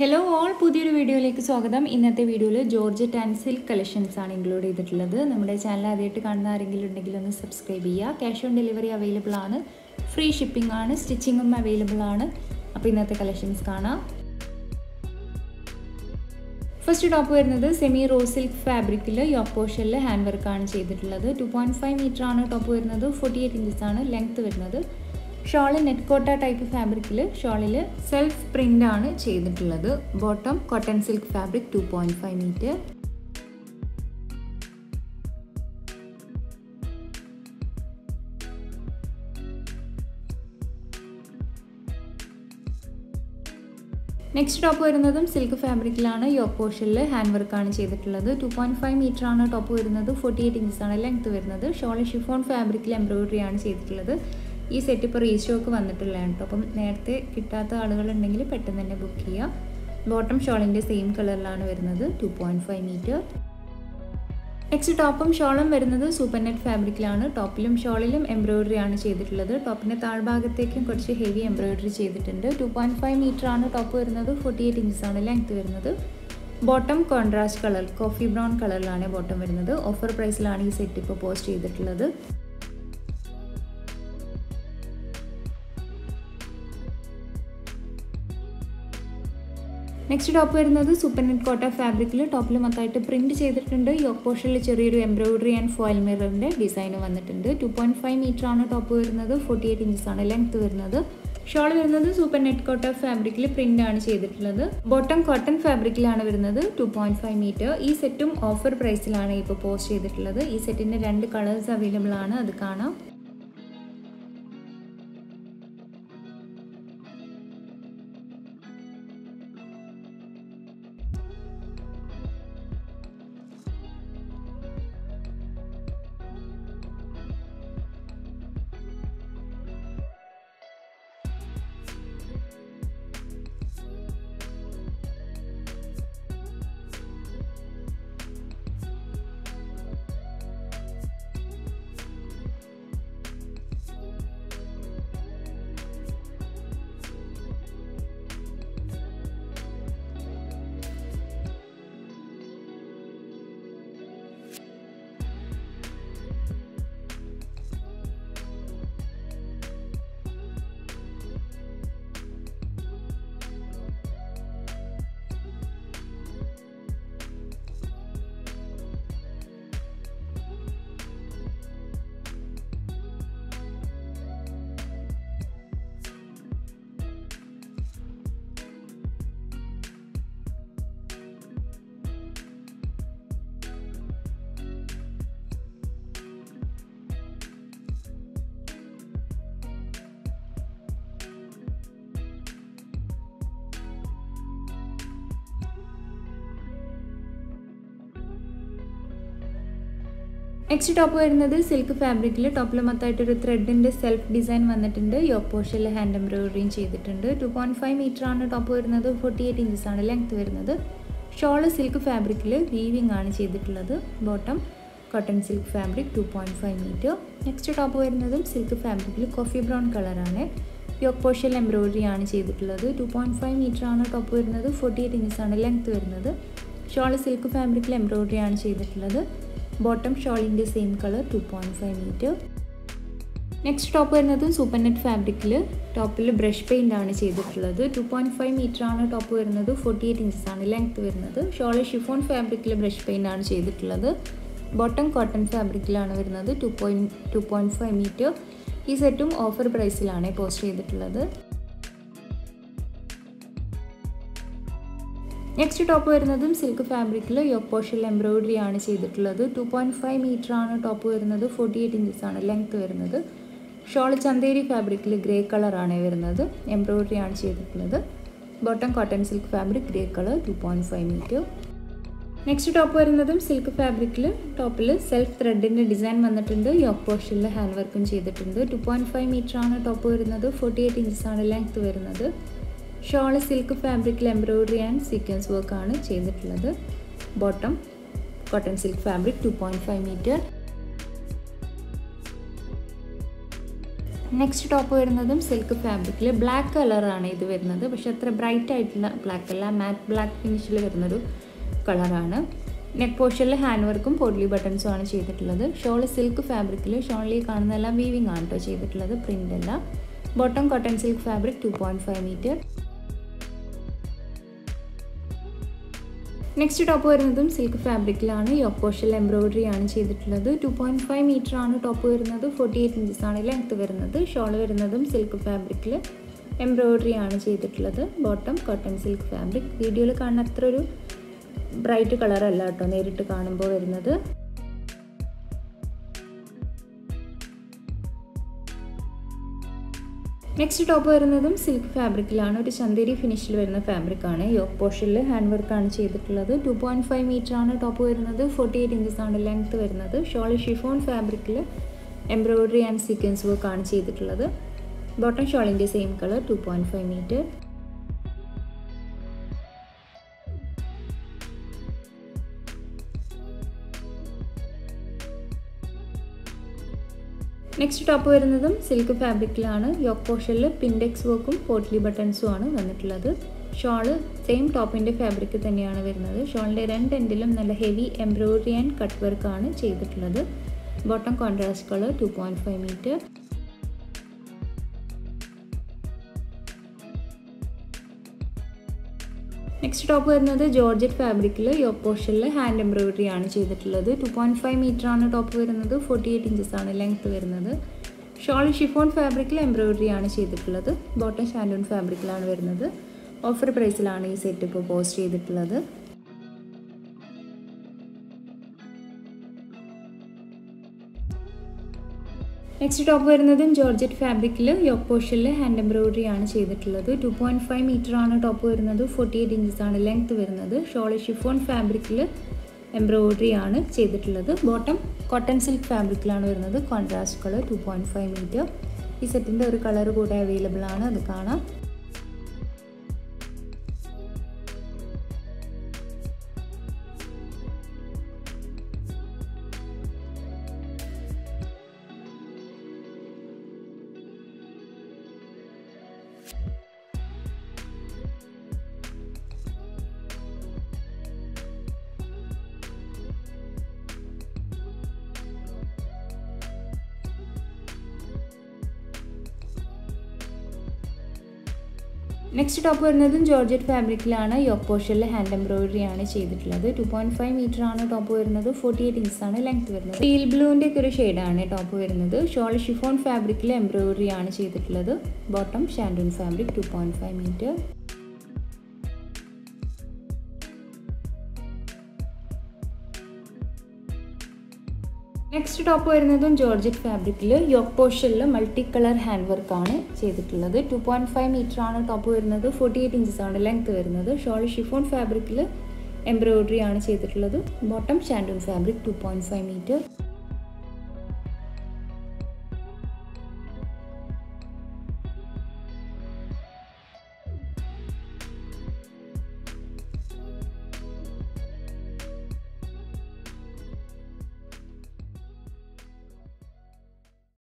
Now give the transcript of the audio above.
hello all പുതിയൊരു വീഡിയോയിലേക്ക് സ്വാഗതം ഇന്നത്തെ വീഡിയോയിൽ ജോർജറ്റ് ആൻഡ് സിൽക്ക് കളക്ഷൻസ് ആണ് ഇൻക്ലൂഡ് ചെയ്തിട്ടുള്ളത് നമ്മുടെ ചാനൽ ആദ്യമായിട്ട് കാണുന്ന ആരെങ്കിലും ഉണ്ടെങ്കിൽ ഒന്ന് സബ്സ്ക്രൈബ് ചെയ്യുക ക്യാഷ് ഓൺ ഡെലിവറി അവൈലബിൾ ആണ് ഫ്രീ ഷിപ്പിംഗ് ആണ് സ്റ്റിച്ചിങ്ങും അവൈലബിൾ ആണ് അപ്പോൾ ഇന്നത്തെ കളക്ഷൻസ് കാണാം ഫസ്റ്റ് ടോപ്പ് വരുന്നത് സെമി റോസ് സിൽക്ക് ഫാബ്രിക്കിൽ യോക്ക് പോർഷനിൽ ഹാൻഡ് വർക്കാണ് ചെയ്തിട്ടുള്ളത് ടു പോയിൻറ്റ് ഫൈവ് മീറ്റർ ആണ് ടോപ്പ് വരുന്നത് ഫോർട്ടി എയ്റ്റ് ഇഞ്ചസ് ആണ് ലെങ്ത് വരുന്നത് ഷോള് നെറ്റ് കോട്ട ടൈപ്പ് ഫാബ്രിക്കിൽ ഷോളിൽ സെൽഫ് പ്രിൻ്റ് ആണ് ചെയ്തിട്ടുള്ളത് bottom cotton silk fabric two point five metre next top വരുന്നതും സിൽക്ക് ഫാബ്രിക്കിലാണ് യോക്ക് പോർഷനിൽ ഹാൻഡ് വർക്കാണ് ചെയ്തിട്ടുള്ളത് ടു പോയിൻറ്റ് ഫൈവ് മീറ്റർ ആണ് ടോപ്പ് വരുന്നത് ഫോർട്ടി എയ്റ്റ് ഇഞ്ചസ് ആണ് ലെങ്ത് വരുന്നത് ഷോള് ഷിഫോൺ ഫാബ്രിക്കിൽ എംബ്രോയിഡറി ആണ് ചെയ്തിട്ടുള്ളത് ഈ സെറ്റ് ഇപ്പോൾ റീസ്റ്റോക്ക് വന്നിട്ടുള്ളതാണ് കേട്ടോ അപ്പം നേരത്തെ കിട്ടാത്ത ആളുകളുണ്ടെങ്കിൽ പെട്ടെന്ന് തന്നെ ബുക്ക് ചെയ്യുക ബോട്ടം ഷോളിൻ്റെ സെയിം കളറിലാണ് വരുന്നത് two point five metre next ടോപ്പും ഷോളും വരുന്നത് സൂപ്പർ നെറ്റ് ഫാബ്രിക്കിലാണ് ടോപ്പിലും ഷോളിലും എംബ്രോയിഡറി ആണ് ചെയ്തിട്ടുള്ളത് ടോപ്പിൻ്റെ താഴ്ഭാഗത്തേക്കും കുറച്ച് ഹെവി എംബ്രോയിഡറി ചെയ്തിട്ടുണ്ട് ടു പോയിൻറ്റ് ഫൈവ് മീറ്റർ ആണ് ടോപ്പ് വരുന്നത് ഫോർട്ടി എയ്റ്റ് ഇഞ്ചസ് ആണ് ലെങ്ത് വരുന്നത് bottom contrast colour coffee brown കളറിലാണ് ബോട്ടം വരുന്നത് ഓഫർ പ്രൈസിലാണ് ഈ സെറ്റ് ഇപ്പോൾ പോസ്റ്റ് ചെയ്തിട്ടുള്ളത് നെക്സ്റ്റ് ടോപ്പ് വരുന്നത് സൂപ്പർ നെറ്റ് കോട്ട ഫാബ്രിക്കിൽ ടോപ്പിൽ മൊത്തമായിട്ട് പ്രിൻറ്റ് ചെയ്തിട്ടുണ്ട് യോക്ക് പോർഷനിൽ ചെറിയൊരു എംബ്രോയിഡറി ആൻഡ് ഫോയിൽ മിററിൻ്റെ ഡിസൈൻ വന്നിട്ടുണ്ട് ടു പോയിൻറ്റ് ഫൈവ് മീറ്റർ ആണ് ടോപ്പ് വരുന്നത് ഫോർട്ടി എയ്റ്റ് ഇഞ്ചസ് ആണ് ലെങ്ത് വരുന്നത് ഷോൾ വരുന്നത് സൂപ്പർ നെറ്റ് കോട്ട ഫാബ്രിക്കിൽ പ്രിൻ്റ് ആണ് ചെയ്തിട്ടുള്ളത് ബോട്ടം കോട്ടൺ ഫാബ്രിക്കിലാണ് വരുന്നത് ടു പോയിൻറ്റ് ഫൈവ് മീറ്റർ ഈ സെറ്റും ഓഫർ പ്രൈസിലാണ് ഇപ്പോൾ പോസ്റ്റ് ചെയ്തിട്ടുള്ളത് ഈ സെറ്റിൻ്റെ രണ്ട് കളേഴ്സ് അവൈലബിൾ ആണ് അത് കാണാം നെക്സ്റ്റ് ടോപ്പ് വരുന്നത് സിൽക്ക് ഫാബ്രിക്കിൽ ടോപ്പിൽ മൊത്തമായിട്ട് ഒരു ത്രെഡിൻ്റെ സെൽഫ് ഡിസൈൻ വന്നിട്ടുണ്ട് യോക്ക് പോർഷനിൽ ഹാൻഡ് എംബ്രോയിഡറിയും ചെയ്തിട്ടുണ്ട് ടു പോയിൻറ്റ് ഫൈവ് മീറ്റർ ആണ് ടോപ്പ് വരുന്നത് ഫോർട്ടി എയ്റ്റ് ഇഞ്ചസ് ആണ് ലെങ്ത് വരുന്നത് ഷോള് സിൽക്ക് ഫാബ്രിക്കിൽ വീവിംഗ് ആണ് ചെയ്തിട്ടുള്ളത് bottom cotton silk fabric two point five metre next top വരുന്നതും സിൽക്ക് ഫാബ്രിക്കിൽ കോഫി ബ്രൗൺ കളറാണ് യോക്ക് പോർഷനിൽ എംബ്രോയിഡറി ആണ് ചെയ്തിട്ടുള്ളത് ടു പോയിൻറ്റ് ഫൈവ് മീറ്റർ ആണ് ടോപ്പ് വരുന്നത് ഫോർട്ടി എയ്റ്റ് ഇഞ്ചസ് ആണ് ലെങ്ത് വരുന്നത് ഷോള് സിൽക്ക് ഫാബ്രിക്കിൽ എംബ്രോയിഡറി ആണ് ചെയ്തിട്ടുള്ളത് ബോട്ടം ഷോളിൻ്റെ same colour two point five metre next top വരുന്നത് സൂപ്പർ നെറ്റ് ഫാബ്രിക്കിൽ ടോപ്പിൽ ബ്രഷ് പെയിൻ്റ് ആണ് ചെയ്തിട്ടുള്ളത് ടു പോയിൻറ്റ് ഫൈവ് മീറ്റർ ആണ് ടോപ്പ് വരുന്നത് ഫോർട്ടി എയ്റ്റ് ഇഞ്ചസ് ആണ് ലെങ്ത് വരുന്നത് ഷോള് ഷിഫോൺ ഫാബ്രിക്കിൽ ബ്രഷ് പെയിൻ്റ് ആണ് ചെയ്തിട്ടുള്ളത് ബോട്ടം കോട്ടൺ ഫാബ്രിക്കിലാണ് വരുന്നത് two point two point five metre ഈ സെറ്റും ഓഫർ പ്രൈസിലാണ് പോസ്റ്റ് ചെയ്തിട്ടുള്ളത് നെക്സ്റ്റ് ടോപ്പ് വരുന്നതും സിൽക്ക് ഫാബ്രിക്കിൽ യോക്ക് പോർഷനിൽ എംബ്രോയിഡറി ആണ് ചെയ്തിട്ടുള്ളത് ടു പോയിൻറ്റ് ഫൈവ് മീറ്റർ ആണ് ടോപ്പ് വരുന്നത് ഫോർട്ടി എയ്റ്റ് ഇഞ്ചസ് ആണ് ലെങ്ത് വരുന്നത് ഷോൾ ചന്തേരി ഫാബ്രിക്കിൽ ഗ്രേ കളറാണ് വരുന്നത് എംബ്രോയിഡറി ആണ് ചെയ്തിട്ടുള്ളത് bottom cotton silk fabric grey colour two point five metre next top വരുന്നതും സിൽക്ക് ഫാബ്രിക്കിൽ ടോപ്പിൽ സെൽഫ് ത്രെഡിൻ്റെ ഡിസൈൻ വന്നിട്ടുണ്ട് യോക്ക് പോർഷനിൽ ഹാൻഡ് വർക്കും ചെയ്തിട്ടുണ്ട് ടു പോയിൻറ്റ് ഫൈവ് മീറ്റർ ആണ് ടോപ്പ് വരുന്നത് ഫോർട്ടി എയ്റ്റ് ഇഞ്ചസ് ആണ് ലെങ്ത് വരുന്നത് ഷോള് സിൽക്ക് ഫാബ്രിക്കിൽ എംബ്രോയിഡറി ആൻഡ് സീക്വൻസ് വർക്കാണ് ചെയ്തിട്ടുള്ളത് bottom cotton silk fabric two point five metre next top വരുന്നതും സിൽക്ക് ഫാബ്രിക്കിൽ ബ്ലാക്ക് കളറാണ് ഇത് വരുന്നത് പക്ഷെ അത്ര ബ്രൈറ്റ് ആയിട്ടുള്ള ബ്ലാക്ക് അല്ല മാറ്റ് ബ്ലാക്ക് ഫിനിഷിൽ വരുന്നൊരു കളറാണ് നെക്ക് പോർഷനിൽ ഹാൻഡ് വർക്കും പോഡ്ലി ബട്ടൺസും ആണ് ചെയ്തിട്ടുള്ളത് ഷോൾ സിൽക്ക് ഫാബ്രിക്കിൽ ഷോളിൽ കാണുന്ന എല്ലാം വീവിങ് ആണ് കേട്ടോ ചെയ്തിട്ടുള്ളത് പ്രിൻ്റ് അല്ല bottom cotton silk fabric two point five metre next top വരുന്നതും സിൽക്ക് ഫാബ്രിക്കിലാണ് യോക്ക് പോർഷൽ എംബ്രോയിഡറി ആണ് ചെയ്തിട്ടുള്ളത് ടു പോയിൻറ്റ് ഫൈവ് മീറ്റർ ആണ് ടോപ്പ് വരുന്നത് ഫോർട്ടി എയ്റ്റ് ഇഞ്ചസ് ആണ് ലെങ്ത് വരുന്നത് ഷോൾ വരുന്നതും സിൽക്ക് ഫാബ്രിക്കിൽ എംബ്രോയിഡറി ആണ് ചെയ്തിട്ടുള്ളത് ബോട്ടം കോട്ടൺ സിൽക്ക് ഫാബ്രിക് വീഡിയോയിൽ കാണുന്ന അത്ര ഒരു ബ്രൈറ്റ് കളറല്ല കേട്ടോ നേരിട്ട് കാണുമ്പോൾ വരുന്നത് നെക്സ്റ്റ് ടോപ്പ് വരുന്നതും സിൽക്ക് ഫാബ്രിക്കിലാണ് ഒരു ചന്തേരി ഫിനിഷിൽ വരുന്ന ഫാബ്രിക്കാണ് യോക്ക് പോർഷനിൽ ഹാൻഡ് വർക്കാണ് ചെയ്തിട്ടുള്ളത് ടു പോയിൻറ്റ് ഫൈവ് മീറ്റർ ആണ് ടോപ്പ് വരുന്നത് ഫോർട്ടി എയ്റ്റ് ഇഞ്ചസ് ആണ് ലെങ്ത് വരുന്നത് ഷോൾ ഷിഫോൺ ഫാബ്രിക്കിൽ എംബ്രോയിഡറി ആൻഡ് സീക്വൻസ് വർക്ക് ആണ് ചെയ്തിട്ടുള്ളത് ബോട്ടം ഷോളിൻ്റെ same colour two point five metre next top വരുന്നതും സിൽക്ക് ഫാബ്രിക്കിലാണ് യോക്ക് പോർഷനിൽ പിൻഡെക്സ് വർക്കും പോട്ട്ലി ബട്ടൺസും ആണ് വന്നിട്ടുള്ളത് ഷോള് സെയിം ടോപ്പിൻ്റെ ഫാബ്രിക് തന്നെയാണ് വരുന്നത് ഷോളിൻ്റെ രണ്ട് എൻഡിലും നല്ല ഹെവി എംബ്രോയിഡറി ആൻഡ് കട്ട് വർക്കാണ് ചെയ്തിട്ടുള്ളത് bottom contrast colour two point five metre next top വരുന്നത് ജോർജറ്റ് ഫാബ്രിക്കിൽ യോക്ക് പോർഷനിൽ ഹാൻഡ് എംബ്രോയിഡറി ആണ് ചെയ്തിട്ടുള്ളത് ടു പോയിൻറ്റ് ഫൈവ് മീറ്റർ ആണ് ടോപ്പ് വരുന്നത് ഫോർട്ടി എയ്റ്റ് ഇഞ്ചസ് ആണ് ലെങ്ത് വരുന്നത് ഷോൾ ഷിഫോൺ ഫാബ്രിക്കിൽ എംബ്രോയിഡറി ആണ് ചെയ്തിട്ടുള്ളത് ബോട്ടം ഷാൻഡൂൺ ഫാബ്രിക്കിലാണ് വരുന്നത് ഓഫർ പ്രൈസിലാണ് ഈ സെറ്റ് ഇപ്പോൾ പോസ്റ്റ് ചെയ്തിട്ടുള്ളത് നെക്സ്റ്റ് ടോപ്പ് വരുന്നതും ജോർജറ്റ് ഫാബ്രിക്കിൽ യോക്ക് പോർഷനിൽ ഹാൻഡ് എംബ്രോയിഡറി ആണ് ചെയ്തിട്ടുള്ളത് ടു പോയിൻറ്റ് ഫൈവ് മീറ്റർ ആണ് ടോപ്പ് വരുന്നത് ഫോർട്ടി എയ്റ്റ് ഇഞ്ചസ് ആണ് ലെങ്ത് വരുന്നത് ഷോൾ ഷിഫോൺ ഫാബ്രിക്കിൽ എംബ്രോയിഡറി ആണ് ചെയ്തിട്ടുള്ളത് ബോട്ടം കോട്ടൺ സിൽക്ക് ഫാബ്രിക്കിലാണ് വരുന്നത് contrast colour two point five metre ഈ സെറ്റിൻ്റെ ഒരു കളർ കൂടെ അവൈലബിൾ ആണ് അത് കാണാം നെക്സ്റ്റ് ടോപ്പ് വരുന്നതും ജോർജറ്റ് ഫാബ്രിക്കിലാണ് യോക്ക് പോർഷനിൽ ഹാൻഡ് എംബ്രോയിഡറി ആണ് ചെയ്തിട്ടുള്ളത് ടു പോയിൻറ്റ് ഫൈവ് മീറ്റർ ആണ് ടോപ്പ് വരുന്നത് ഫോർട്ടി എയ്റ്റ് ഇഞ്ചസ് ആണ് ലെങ്ത് വരുന്നത് ടീൽ ബ്ലൂവിൻ്റെ ഒക്കെ ഒരു ഷെയ്ഡാണ് ടോപ്പ് വരുന്നത് ഷോൾ ഷിഫോൺ ഫാബ്രിക്കിൽ എംബ്രോയിഡറി ആണ് ചെയ്തിട്ടുള്ളത് bottom shantoon fabric two point five metre next top വരുന്നതും ജോർജറ്റ് ഫാബ്രിക്കിൽ യോക്ക് പോർഷനിൽ മൾട്ടി കളർ ഹാൻഡ് വർക്കാണ് ചെയ്തിട്ടുള്ളത് ടു പോയിൻറ്റ് ഫൈവ് മീറ്റർ ആണ് ടോപ്പ് വരുന്നത് ഫോർട്ടി എയ്റ്റ് ഇഞ്ചസ് ആണ് ലെങ്ത് വരുന്നത് ഷോൾ ഷിഫോൺ ഫാബ്രിക്കിൽ എംബ്രോയിഡറി ആണ് ചെയ്തിട്ടുള്ളത് bottom shantoon fabric two point five metre